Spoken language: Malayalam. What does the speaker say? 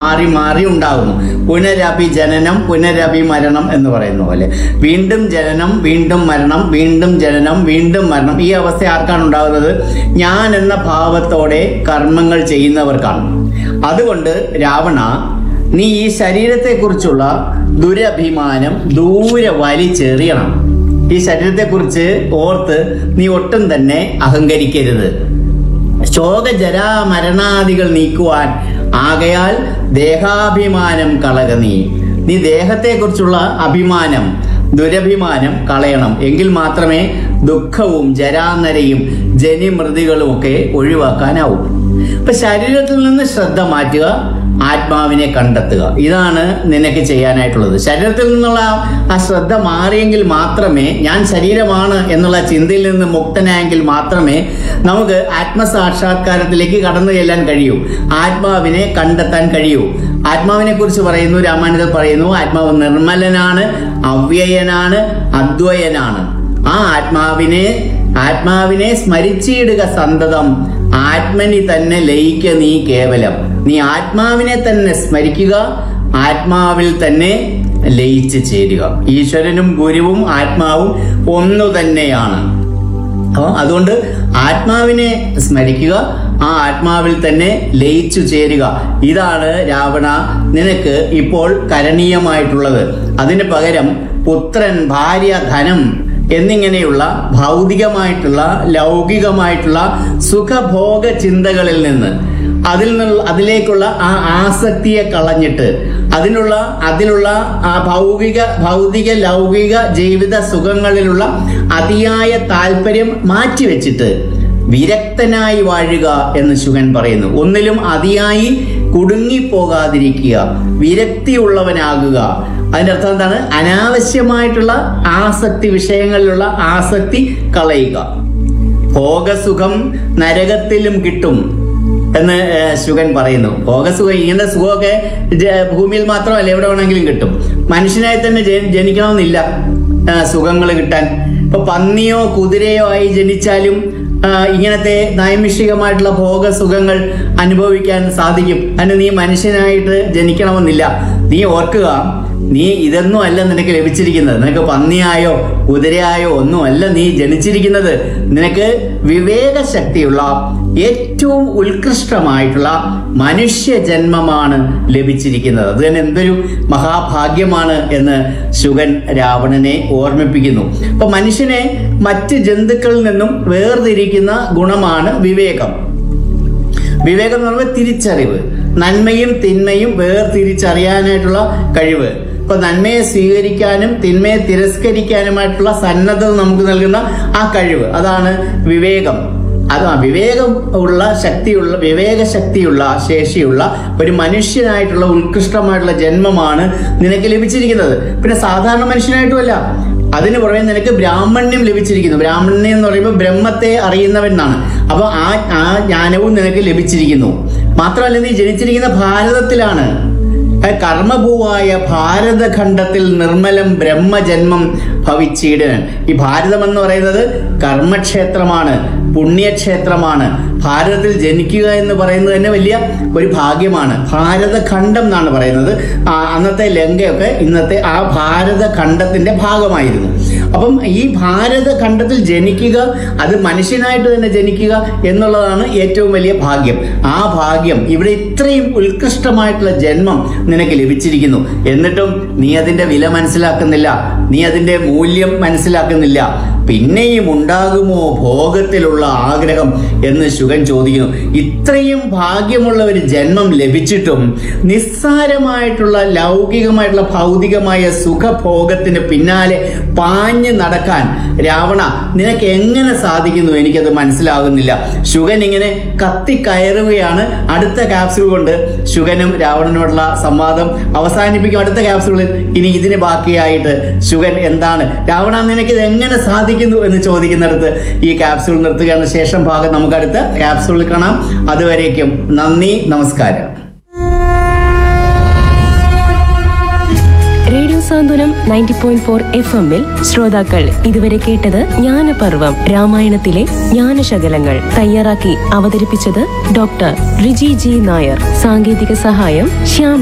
മാറി മാറി ഉണ്ടാകുന്നു പുനരഭി ജനനം പുനരഭി മരണം എന്ന് പറയുന്ന പോലെ വീണ്ടും ജനനം വീണ്ടും മരണം വീണ്ടും ജനനം വീണ്ടും മരണം ഈ അവസ്ഥ ആർക്കാണ് ഉണ്ടാകുന്നത് ഞാൻ എന്ന ഭാവത്തോടെ കർമ്മങ്ങൾ ചെയ്യുന്നവർക്കാണ് അതുകൊണ്ട് രാവണ നീ ഈ ശരീരത്തെക്കുറിച്ചുള്ള ദുരഭിമാനം ദൂരെ വലിച്ചെറിയണം ഈ ശരീരത്തെക്കുറിച്ച് ഓർത്ത് നീ ഒട്ടും തന്നെ അഹങ്കരിക്കരുത് ശോകജരാ മരണാദികൾ നീക്കുവാൻ ആകയാൽ ദേഹാഭിമാനം കളക നീ നീ ദേഹത്തെക്കുറിച്ചുള്ള അഭിമാനം ദുരഭിമാനം കളയണം എങ്കിൽ മാത്രമേ ദുഃഖവും ജരാനരയും ജനിമൃതികളും ഒക്കെ ഒഴിവാക്കാനാവൂ ഇപ്പൊ ശരീരത്തിൽ നിന്ന് ശ്രദ്ധ മാറ്റുക ആത്മാവിനെ കണ്ടെത്തുക ഇതാണ് നിനക്ക് ചെയ്യാനായിട്ടുള്ളത് ശരീരത്തിൽ നിന്നുള്ള ആ- ആ ശ്രദ്ധ മാറിയെങ്കിൽ മാത്രമേ ഞാൻ ശരീരമാണ് എന്നുള്ള ചിന്തയിൽ നിന്ന് മുക്തനായെങ്കിൽ മാത്രമേ നമുക്ക് ആത്മസാക്ഷാത്കാരത്തിലേക്ക് കടന്നു ചെല്ലാൻ കഴിയൂ ആത്മാവിനെ കണ്ടെത്താൻ കഴിയൂ ആത്മാവിനെ കുറിച്ച് പറയുന്നു രാമായണത്തിൽ പറയുന്നു ആത്മാവ് നിർമ്മലനാണ് അവ്യയനാണ് അദ്വയനാണ് ആ ആത്മാവിനെ ആത്മാവിനെ സ്മരിച്ചിടുക സന്തതം ആത്മനി തന്നെ ലയിക്ക നീ കേവലം നീ ആത്മാവിനെ തന്നെ സ്മരിക്കുക ആത്മാവിൽ തന്നെ ലയിച്ചു ചേരുക ഈശ്വരനും ഗുരുവും ആത്മാവും ഒന്നു തന്നെയാണ് അപ്പോൾ അതുകൊണ്ട് ആത്മാവിനെ സ്മരിക്കുക ആ ആത്മാവിൽ തന്നെ ലയിച്ചു ചേരുക ഇതാണ് രാവണ നിനക്ക് ഇപ്പോൾ കരണീയമായിട്ടുള്ളത് അതിന് പകരം പുത്രൻ ഭാര്യ ധനം എന്നിങ്ങനെയുള്ള ഭൗതികമായിട്ടുള്ള ലൗകികമായിട്ടുള്ള സുഖഭോഗ ചിന്തകളിൽ നിന്ന് അതിൽ നിന്നുള്ള അതിലേക്കുള്ള ആ ആസക്തിയെ കളഞ്ഞിട്ട് അതിനുള്ള അതിലുള്ള ആ ഭൗതിക ഭൗതിക ലൗകിക ജീവിത സുഖങ്ങളിലുള്ള അതിയായ താല്പര്യം മാറ്റിവെച്ചിട്ട് വിരക്തനായി വാഴുക എന്ന് ശുഗൻ പറയുന്നു ഒന്നിലും അതിയായി കുടുങ്ങിപ്പോകാതിരിക്കുക വിരക്തിയുള്ളവനാകുക അതിന്റെ അർത്ഥം എന്താണ് അനാവശ്യമായിട്ടുള്ള ആസക്തി വിഷയങ്ങളിലുള്ള ആസക്തി കളയുക ഭോഗസുഖം നരകത്തിലും കിട്ടും എന്ന് ഏഹ്, ശുഗൻ പറയുന്നു ഭോഗസുഖം ഇങ്ങനത്തെ സുഖമൊക്കെ ജ- ഭൂമിയിൽ മാത്രമല്ല എവിടെ വേണമെങ്കിലും കിട്ടും മനുഷ്യനായി തന്നെ ജനി- ജനിക്കണമെന്നില്ല സുഖങ്ങൾ കിട്ടാൻ ഇപ്പൊ പന്നിയോ കുതിരയോ ആയി ജനിച്ചാലും ആ, ഇങ്ങനത്തെ നൈമിഷികമായിട്ടുള്ള ഭോഗസുഖങ്ങൾ അനുഭവിക്കാൻ സാധിക്കും അതിന് നീ മനുഷ്യനായിട്ട് ജനിക്കണമെന്നില്ല നീ ഓർക്കുക നീ ഇതൊന്നും അല്ല നിനക്ക് ലഭിച്ചിരിക്കുന്നത് നിനക്ക് പന്നിയായോ കുതിരയായോ ഒന്നും അല്ല നീ ജനിച്ചിരിക്കുന്നത് നിനക്ക് വിവേക ശക്തിയുള്ള ഏറ്റവും ഉത്കൃഷ്ടമായിട്ടുള്ള മനുഷ്യ ജന്മമാണ് ലഭിച്ചിരിക്കുന്നത് അത് തന്നെ എന്തൊരു മഹാഭാഗ്യമാണ് എന്ന് ശുഗൻ രാവണനെ ഓർമ്മിപ്പിക്കുന്നു അപ്പൊ മനുഷ്യനെ മറ്റ് ജന്തുക്കളിൽ നിന്നും വേർതിരിക്കുന്ന ഗുണമാണ് വിവേകം വിവേകം എന്ന് പറയുമ്പോൾ തിരിച്ചറിവ് നന്മയും തിന്മയും വേർതിരിച്ചറിയാനായിട്ടുള്ള കഴിവ് ഇപ്പൊ നന്മയെ സ്വീകരിക്കാനും തിന്മയെ തിരസ്കരിക്കാനുമായിട്ടുള്ള സന്നദ്ധത നമുക്ക് നൽകുന്ന ആ കഴിവ് അതാണ് വിവേകം അത് ആ വിവേകം ഉള്ള ശക്തിയുള്ള വിവേക ശക്തിയുള്ള ശേഷിയുള്ള ഒരു മനുഷ്യനായിട്ടുള്ള ഉത്കൃഷ്ടമായിട്ടുള്ള ജന്മമാണ് നിനക്ക് ലഭിച്ചിരിക്കുന്നത് പിന്നെ സാധാരണ മനുഷ്യനായിട്ടുമല്ല അതിന് പുറമെ നിനക്ക് ബ്രാഹ്മണ്യം ലഭിച്ചിരിക്കുന്നു ബ്രാഹ്മണ്യം എന്ന് പറയുമ്പോൾ ബ്രഹ്മത്തെ അറിയുന്നവൻ എന്നാണ് അപ്പൊ ആ ആ ജ്ഞാനവും നിനക്ക് ലഭിച്ചിരിക്കുന്നു മാത്രമല്ല നീ ജനിച്ചിരിക്കുന്ന ഭാരതത്തിലാണ് ആ കർമ്മഭൂവായ ഭാരതഖണ്ഡത്തിൽ നിർമ്മലം ബ്രഹ്മജന്മം ഭവിച്ചിടൻ ഈ ഭാരതം എന്ന് പറയുന്നത് കർമ്മക്ഷേത്രമാണ് പുണ്യക്ഷേത്രമാണ് ഭാരതത്തിൽ ജനിക്കുക എന്ന് പറയുന്നത് തന്നെ വലിയ ഒരു ഭാഗ്യമാണ് ഭാരതഖണ്ഡം എന്നാണ് പറയുന്നത് ആ, അന്നത്തെ ലങ്കയൊക്കെ ഇന്നത്തെ ആ ഭാരതഖണ്ഡത്തിന്റെ ഭാഗമായിരുന്നു അപ്പം ഈ ഭാരതഖണ്ഡത്തിൽ ജനിക്കുക അത് മനുഷ്യനായിട്ട് തന്നെ ജനിക്കുക എന്നുള്ളതാണ് ഏറ്റവും വലിയ ഭാഗ്യം ആ ഭാഗ്യം ഇവിടെ ഇത്രയും ഉത്കൃഷ്ടമായിട്ടുള്ള ജന്മം നിനക്ക് ലഭിച്ചിരിക്കുന്നു എന്നിട്ടും നീ അതിന്റെ വില മനസ്സിലാക്കുന്നില്ല നീ അതിന്റെ മൂല്യം മനസ്സിലാക്കുന്നില്ല പിന്നെയും ഉണ്ടാകുമോ ഭോഗത്തിലുള്ള ആഗ്രഹം എന്ന് ശുഗൻ ചോദിക്കുന്നു ഇത്രയും ഭാഗ്യമുള്ള ഒരു ജന്മം ലഭിച്ചിട്ടും നിസ്സാരമായിട്ടുള്ള ലൗകികമായിട്ടുള്ള ഭൗതികമായ സുഖഭോഗത്തിന് പിന്നാലെ പാഞ്ഞു നടക്കാൻ രാവണ നിനക്ക് എങ്ങനെ സാധിക്കുന്നു എനിക്കത് മനസ്സിലാകുന്നില്ല ശുഗൻ ഇങ്ങനെ കത്തിക്കയറുകയാണ് അടുത്ത ക്യാപ്സ്യൂൾ കൊണ്ട് ശുഗനും രാവണനുമുള്ള സംവാദം അവസാനിപ്പിക്കും അടുത്ത ക്യാപ്സ്യൂളിൽ ഇനി ഇതിന് ബാക്കിയായിട്ട് ശുഗൻ എന്താണ് രാവണ നിനക്ക് ഇത് എങ്ങനെ സാധിക്കുന്നു എന്ന് ചോദിക്കുന്നിടത്ത് ഈ ക്യാപ്സ്യൂൾ നിർത്തുകയാണ് ശേഷം ഭാഗം നമുക്ക് അടുത്ത ക്യാപ്സ്യൂളിൽ കാണാം അതുവരേക്കും നന്ദി നമസ്കാരം radio Santhwanam ninety point four F എമ്മിൽ ശ്രോതാക്കൾ ഇതുവരെ കേട്ടത് ജ്ഞാനപർവം രാമായണത്തിലെ ജ്ഞാനശകലങ്ങൾ തയ്യാറാക്കി അവതരിപ്പിച്ചത് ഡോക്ടർ റിജി ജി നായർ സാങ്കേതിക സഹായം ശ്യാം